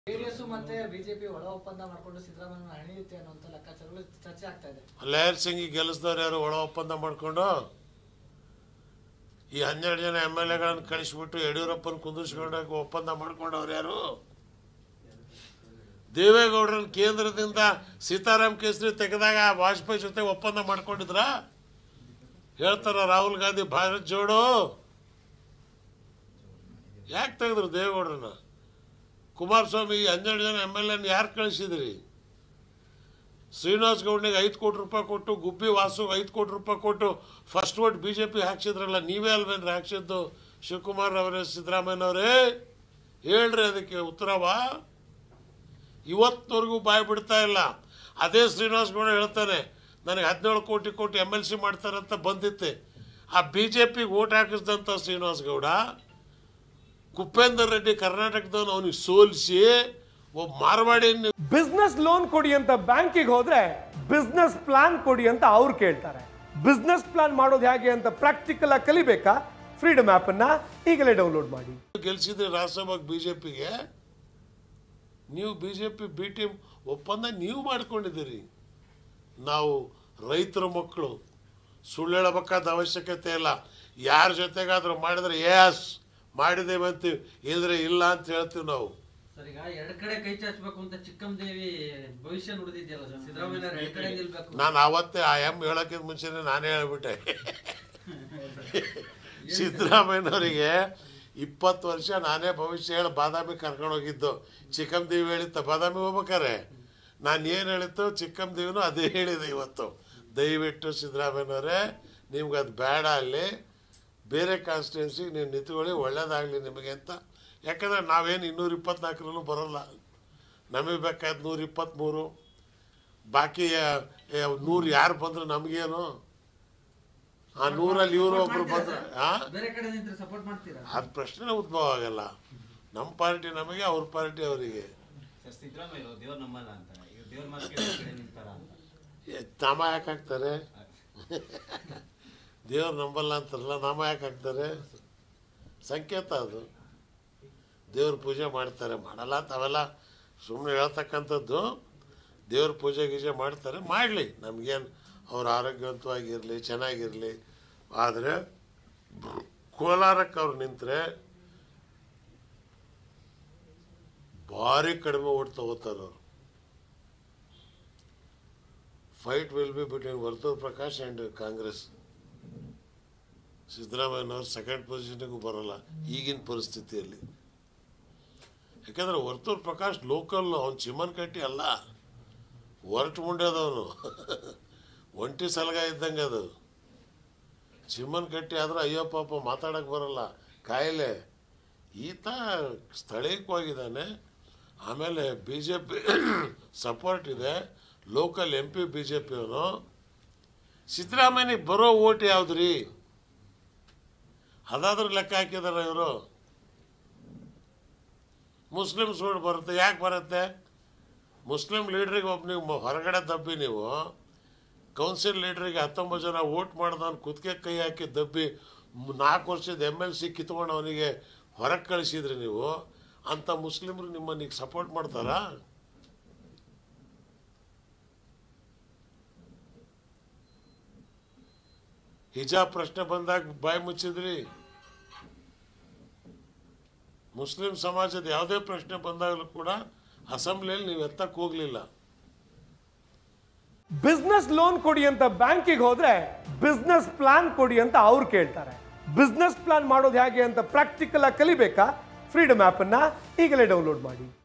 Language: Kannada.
ಜೆಡಿಎಸ್ ಮತ್ತೆ ಬಿಜೆಪಿ ಒಳ ಒಪ್ಪಂದ ಮಾಡ್ಕೊಂಡು ಸಿದ್ದರಾಮಯ್ಯ ಹಣಿಯುತ್ತೆ ಅನ್ನುವಂತ ಲೆಕ್ಕಾಚಾರಗಳು ಚರ್ಚೆ ಆಗ್ತಾ ಇದೆ ಲೇಯರ್ ಸಿಂಗ್ ಗೆಲ್ಲಿಸಿದವ್ರು ಯಾರು ಒಳ ಒಪ್ಪಂದ ಮಾಡ್ಕೊಂಡು ಈ ಹನ್ನೆರಡು ಜನ ಎಮ್ ಎಲ್ ಎಗಳನ್ನು ಕಳಿಸ್ಬಿಟ್ಟು ಯಡಿಯೂರಪ್ಪನ ಕುಂದಿಸ್ಕೊಂಡಾಗ ಒಪ್ಪಂದ ಮಾಡ್ಕೊಂಡವ್ರು ಯಾರು ದೇವೇಗೌಡರನ್ನ ಕೇಂದ್ರದಿಂದ ಸೀತಾರಾಮ್ ಕೇಸರಿ ತೆಗೆದಾಗ ವಾಜಪೇಯಿ ಜೊತೆ ಒಪ್ಪಂದ ಮಾಡ್ಕೊಂಡಿದ್ರ ಹೇಳ್ತಾರ ರಾಹುಲ್ ಗಾಂಧಿ ಭಾರತ್ ಜೋಡು ಯಾಕೆ ತೆಗೆದ್ರು ದೇವೇಗೌಡರನ್ನ ಕುಮಾರಸ್ವಾಮಿ ಈ ಹನ್ನೆರಡು ಜನ ಎಮ್ ಎಲ್ ಎನ್ ಯಾರು ಕಳಿಸಿದ್ರಿ ಶ್ರೀನಿವಾಸ್ ಗೌಡ್ನಿಗೆ ಐದು ಕೋಟಿ ರೂಪಾಯಿ ಕೊಟ್ಟು ಗುಬ್ಬಿ ವಾಸುಗೆ ಐದು ಕೋಟಿ ರೂಪಾಯಿ ಕೊಟ್ಟು first vote B J P ಹಾಕ್ಸಿದ್ರಲ್ಲ ನೀವೇ ಅಲ್ವೇನ್ರಿ ಹಾಕ್ಸಿದ್ದು ಶಿವಕುಮಾರ್ ಅವರೇ ಸಿದ್ದರಾಮಯ್ಯನವರೇ ಹೇಳ್ರಿ ಅದಕ್ಕೆ ಉತ್ತರವಾ ಇವತ್ತಿನವರೆಗೂ ಬಾಯಿ ಬಿಡ್ತಾ ಇಲ್ಲ ಅದೇ ಶ್ರೀನಿವಾಸ್ ಗೌಡ ಹೇಳ್ತಾನೆ ನನಗೆ ಹದಿನೇಳು ಕೋಟಿ ಕೋಟಿ ಎಮ್ ಎಲ್ ಸಿ ಮಾಡ್ತಾರಂತ ಬಂದಿತ್ತೆ ಆ ಬಿ ಜೆ ಪಿಗೆ ಓಟ್ ಹಾಕಿಸಿದಂಥ ಶ್ರೀನಿವಾಸ್ ಗೌಡ ಕುಪೇಂದರ್ ರೆಡ್ಡಿ ಕರ್ನಾಟಕದವನು ಅವನಿಗೆ ಸೋಲಿಸಿ ಒಬ್ಬ ಮಾರ್ವಾಡಿ ಬಿಸ್ನೆಸ್ ಲೋನ್ ಕೊಡಿ ಅಂತ ಬ್ಯಾಂಕಿಗೆ ಹೋದ್ರೆ ಬಿಸ್ನೆಸ್ ಪ್ಲಾನ್ ಕೊಡಿ ಅಂತ ಅವ್ರು ಕೇಳ್ತಾರೆ ಬಿಸ್ನೆಸ್ ಪ್ಲಾನ್ ಮಾಡೋದು ಹೇಗೆ ಅಂತ ಪ್ರಾಕ್ಟಿಕಲ್ ಆಗಿ ಕಲಿಬೇಕಾ ಫ್ರೀಡಮ್ ಆಪ್ ಅನ್ನ ಈಗಲೇ ಡೌನ್ಲೋಡ್ ಮಾಡಿ ಗೆಲ್ಸಿದ್ರಿ ರಾಜ್ಯಸಭೆಗೆ ಬಿ ಜೆ ಪಿಗೆ ನೀವು B J P B team ಒಪ್ಪಂದ ನೀವು ಮಾಡ್ಕೊಂಡಿದ್ದೀರಿ ನಾವು ರೈತರ ಮಕ್ಕಳು ಸುಳ್ಳು ಹೇಳಬೇಕಾದ ಅವಶ್ಯಕತೆ ಇಲ್ಲ ಯಾರ ಜೊತೆಗಾದ್ರೂ ಮಾಡಿದ್ರೆ ಎಸ್ ಮಾಡಿದ್ದೇವೆ ಅಂತೀವಿ ಇಲ್ಲದ್ರೆ ಇಲ್ಲ ಅಂತ ಹೇಳ್ತೀವಿ ನಾವು ಸರ್ ಈಗ ಎರಡ್ ಕಡೆ ಕೈ ಚಾಚಬೇಕು ಅಂತ ಚಿಕ್ಕಮ್ಮದೇವಿ ಭವಿಷ್ಯ ನುಡಿದಿದ್ಯಲ್ಲ ಸರ್ ಸಿದ್ದರಾಮಯ್ಯ ಎರಡ್ ಕಡೆ ನಿಲ್ಬೇಕು ನಾನು ಅವತ್ತೇ ಆ ಎಮ್ ಹೇಳೋಕ್ಕಿಂತ ಮುಂಚೆನೆ ನಾನೇ ಹೇಳ್ಬಿಟ್ಟೆ ಸಿದ್ದರಾಮಯ್ಯನವರಿಗೆ ಇಪ್ಪತ್ತು ವರ್ಷ ನಾನೇ ಭವಿಷ್ಯ ಹೇಳಿ ಬಾದಾಮಿ ಕರ್ಕೊಂಡು ಹೋಗಿದ್ದು ಚಿಕ್ಕಮ್ಮದೇವಿ ಹೇಳಿತ್ತ ಬಾದಾಮಿ ಹೋಗ್ಬೇಕಾರೆ ನಾನು ಏನು ಹೇಳಿತ್ತು ಚಿಕ್ಕಮ್ಮದೇವಿನೂ ಅದೇ ಹೇಳಿದೆ ಇವತ್ತು ದಯವಿಟ್ಟು ಸಿದ್ದರಾಮಯ್ಯನವರೇ ನಿಮ್ಗೆ ಅದು ಬೇಡ ಅಲ್ಲಿ ಬೇರೆ ಕಾನ್ಸ್ಟಿಟ್ಯೂನ್ಸಿಗೆ ನೀವು ನಿಂತ್ಕೊಳ್ಳಿ ಒಳ್ಳೇದಾಗಲಿ ನಿಮಗೆ ಅಂತ ಯಾಕಂದರೆ ನಾವೇನು ಇನ್ನೂರ ಇಪ್ಪತ್ನಾಲ್ಕರಲ್ಲೂ ಬರೋಲ್ಲ ನಮಗೆ ಬೇಕಾದ ನೂರ ಇಪ್ಪತ್ತ್ಮೂರು ಬಾಕಿ ನೂರು ಯಾರು ಬಂದ್ರು ನಮಗೇನು ಆ ನೂರಲ್ಲಿ ಇವರು ಒಬ್ರು ಬಂದ್ರೆ ಆ ಬೇರೆ ಕಡೆ ನಿಂತ್ರೆ ಸಪೋರ್ಟ್ ಮಾಡ್ತೀರಾ ಅದು ಪ್ರಶ್ನೆ ಉದ್ಭವ ಆಗಲ್ಲ ನಮ್ಮ ಪಾರ್ಟಿ ನಮಗೆ ಅವ್ರ ಪಾರ್ಟಿ ಅವರಿಗೆ ಸರ್ ಸಿದ್ದರಾಮಯ್ಯ ದೇವ್ರ ನಂಬಲ್ಲ ಅಂತ ಈಗ ದೇವ್ರ ಮಾತು ಕೇಳಿ ಕಡೆ ನಿಂತಾರ ಅಂತ ನಾಮ ಯಾಕೆ ಹಾಕ್ತಾರೆ ದೇವ್ರು ನಂಬಲ್ಲ ಅಂತಾರಲ್ಲ ನಾಮ ಯಾಕೆ ಹಾಕ್ತಾರೆ ಸಂಕೇತ ಅದು ದೇವ್ರ ಪೂಜೆ ಮಾಡ್ತಾರೆ ಮಾಡಲ್ಲ ಅಂತ ಅವೆಲ್ಲ ಸುಮ್ಮನೆ ಹೇಳ್ತಕ್ಕಂಥದ್ದು ದೇವ್ರ ಪೂಜೆ ಗೀಜೆ ಮಾಡ್ತಾರೆ ಮಾಡಲಿ ನಮಗೇನು ಅವ್ರು ಆರೋಗ್ಯವಂತವಾಗಿರಲಿ ಚೆನ್ನಾಗಿರಲಿ ಆದರೆ ಕೋಲಾರಕ್ಕೆ ಅವ್ರು ನಿಂತರೆ ಭಾರಿ ಕಡಿಮೆ ಓಟ್ ತಗೋತಾರೆ ಅವರು fight will be between Varthur Prakash and Congress ಸಿದ್ದರಾಮಯ್ಯನವ್ರು ಸೆಕೆಂಡ್ ಪೊಸಿಷನ್ಗೂ ಬರೋಲ್ಲ ಈಗಿನ ಪರಿಸ್ಥಿತಿಯಲ್ಲಿ ಯಾಕಂದ್ರೆ ವರ್ತೂರ್ ಪ್ರಕಾಶ್ ಲೋಕಲ್ ಅವ್ನು ಚಿಮ್ಮನ್ ಕಟ್ಟಿ ಅಲ್ಲ ಹೊರಟು ಮುಂಡ್ಯದವನು ಒಂಟಿ ಸಲಗ ಇದ್ದಂಗೆ ಅದು ಚಿಮ್ಮನ್ ಕಟ್ಟಿ ಆದ್ರೆ ಅಯ್ಯೋ ಪಾಪ ಮಾತಾಡಕ್ಕೆ ಬರಲ್ಲ ಕಾಯಿಲೆ ಈತ ಸ್ಥಳೀಯವಾಗಿದ್ದಾನೆ ಆಮೇಲೆ ಬಿ ಜೆ ಪಿ ಸಪೋರ್ಟ್ ಇದೆ local M P B J ಪಿಯವನು ಸಿದ್ದರಾಮಯ್ಯನಿಗೆ ಬರೋ ಓಟ್ ಯಾವ್ದ್ರಿ ಅದಾದ್ರೂ ಲೆಕ್ಕ ಹಾಕಿದಾರ ಇವರು ಮುಸ್ಲಿಮ್ಸ್ ಓಟ್ ಬರುತ್ತೆ ಯಾಕೆ ಬರುತ್ತೆ ಮುಸ್ಲಿಂ ಲೀಡ್ರಿಗೆ ಒಬ್ಬ ನೀವು ಹೊರಗಡೆ ದಬ್ಬಿ ನೀವು ಕೌನ್ಸಿಲ್ ಲೀಡ್ರಿಗೆ ಹತ್ತೊಂಬತ್ತು ಜನ ವೋಟ್ ಮಾಡ್ದವನು ಕುತ್ತಿಗೆ ಕೈ ಹಾಕಿ ದಬ್ಬಿ ಮ್- ನಾಲ್ಕು ವರ್ಷದ ಎಮ್ ಎಲ್ ಸಿ ಕಿತ್ಕೊಂಡು ಅವನಿಗೆ ಹೊರಗೆ ಕಳಿಸಿದ್ರಿ ನೀವು ಅಂಥ ಮುಸ್ಲಿಮ್ರು ನಿಮ್ಮನ್ನ ಈಗ ಸಪೋರ್ಟ್ ಮಾಡ್ತಾರಾ ಹಿಜಾಬ್ ಪ್ರಶ್ನೆ ಬಂದಾಗ ಬಾಯಿ ಮುಚ್ಚಿದ್ರಿ ಮುಸ್ಲಿಂ ಸಮಾಜದ ಯಾವುದೇ ಪ್ರಶ್ನೆ ಬಂದಾಗಲೂ ಕೂಡ ಅಸೆಂಬ್ಲಿಯಲ್ಲಿ ನೀವು ಎತ್ತಕ್ಕೆ ಹೋಗಲಿಲ್ಲ ಬಿಸ್ನೆಸ್ ಲೋನ್ ಕೊಡಿ ಅಂತ ಬ್ಯಾಂಕಿಗೆ ಹೋದ್ರೆ ಬಿಸ್ನೆಸ್ ಪ್ಲಾನ್ ಕೊಡಿ ಅಂತ ಅವ್ರು ಕೇಳ್ತಾರೆ ಬಿಸ್ನೆಸ್ ಪ್ಲಾನ್ ಮಾಡೋದು ಹೇಗೆ ಅಂತ ಪ್ರಾಕ್ಟಿಕಲ್ ಆಗಿ ಕಲಿಬೇಕಾ ಫ್ರೀಡಮ್ ಆಪ್ ಅನ್ನ ಈಗಲೇ ಡೌನ್ಲೋಡ್ ಮಾಡಿ